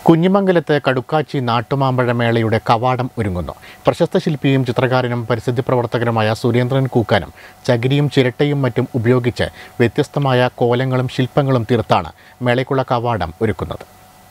കുഞ്ഞിമംഗലത്ത് കടുക്കാച്ചി നാട്ടുമാമ്പഴ മേളയുടെ കവാടം ഒരുങ്ങുന്നു പ്രശസ്ത ശില്പിയും ചിത്രകാരനും പരിസ്ഥിതി പ്രവർത്തകനുമായ സുരേന്ദ്രൻ കൂക്കാനം ചകിരിയും ചിരട്ടയും മറ്റും ഉപയോഗിച്ച് വ്യത്യസ്തമായ കോലങ്ങളും ശില്പങ്ങളും തീർത്താണ് മേളയ്ക്കുള്ള കവാടം ഒരുക്കുന്നത്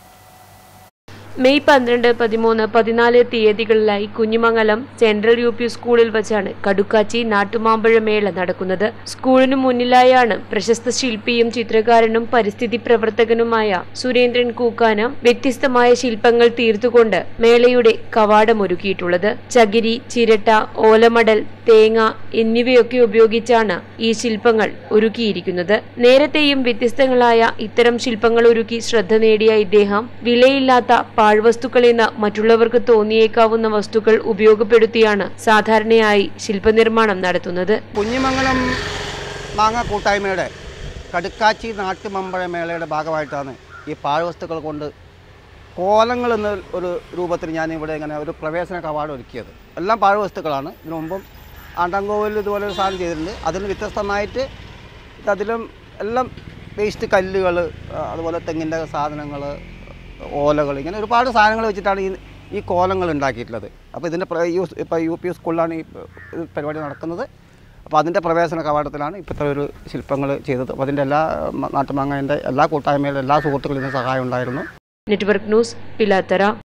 മെയ് പന്ത്രണ്ട് പതിമൂന്ന് പതിനാല് തീയതികളിലായി കുഞ്ഞിമംഗലം സെൻട്രൽ യു പി സ്കൂളിൽ വച്ചാണ് കടുക്കാച്ചി നാട്ടുമാമ്പഴ മേള നടക്കുന്നത് സ്കൂളിനു മുന്നിലായാണ് പ്രശസ്ത ശില്പിയും ചിത്രകാരനും പരിസ്ഥിതി പ്രവർത്തകനുമായ സുരേന്ദ്രൻ കൂക്കാനം വ്യത്യസ്തമായ ശില്പങ്ങൾ തീർത്തുകൊണ്ട് മേളയുടെ കവാടമൊരുക്കിയിട്ടുള്ളത് ചകിരി ചിരട്ട ഓലമടൽ തേങ്ങ എന്നിവയൊക്കെ ഉപയോഗിച്ചാണ് ഈ ശില്പങ്ങൾ ഒരുക്കിയിരിക്കുന്നത് നേരത്തെയും വ്യത്യസ്തങ്ങളായ ഇത്തരം ശില്പങ്ങൾ ഒരുക്കി ശ്രദ്ധ നേടിയ ഇദ്ദേഹം വിലയില്ലാത്ത പാഴ്വസ്തുക്കളിൽ നിന്ന് മറ്റുള്ളവർക്ക് തോന്നിയേക്കാവുന്ന വസ്തുക്കൾ ഉപയോഗപ്പെടുത്തിയാണ് സാധാരണയായി ശില്പനിർമ്മാണം നടത്തുന്നത് കുഞ്ഞിമംഗലം മാങ്ങ കൂട്ടായ്മയുടെ കടുക്കാച്ചി നാട്ടുമമ്പഴ മേളയുടെ ഭാഗമായിട്ടാണ് ഈ പാഴ്വസ്തുക്കൾ കൊണ്ട് കോലങ്ങൾ എന്ന ഒരു രൂപത്തിൽ ഞാൻ ഇവിടെ ഇങ്ങനെ ഒരു പ്രവേശന കവാടം ഒരുക്കിയത് എല്ലാം പാഴ്വസ്തുക്കളാണ് ഇതിനു മുമ്പും ആണ്ടങ്കോവിൽ ഇതുപോലെ ഒരു സാധനം ചെയ്തിട്ടുണ്ട് അതിന് വ്യത്യസ്തമായിട്ട് അതിലും എല്ലാം വേസ്റ്റ് കല്ലുകൾ അതുപോലെ തെങ്ങിൻ്റെ സാധനങ്ങൾ ഓലകൾ ഇങ്ങനെ ഒരുപാട് സാധനങ്ങൾ വെച്ചിട്ടാണ് ഈ ഈ കോലങ്ങൾ ഉണ്ടാക്കിയിട്ടുള്ളത് അപ്പോൾ ഇതിൻ്റെ ഇപ്പോൾ യു പി സ്കൂളിലാണ് ഈ ഇത് പരിപാടി നടക്കുന്നത് അപ്പോൾ അതിൻ്റെ പ്രവേശന കവാടത്തിലാണ് ഇപ്പോൾ ഇത്ര ഒരു ശില്പങ്ങൾ ചെയ്തത് അപ്പോൾ അതിൻ്റെ എല്ലാ നാട്ടുമാങ്ങേൻ്റെ എല്ലാ കൂട്ടായ്മയുടെ എല്ലാ സുഹൃത്തുക്കളിൽ നിന്ന് സഹായം ഉണ്ടായിരുന്നു നെറ്റ്വർക്ക് ന്യൂസ് പിലാത്തറ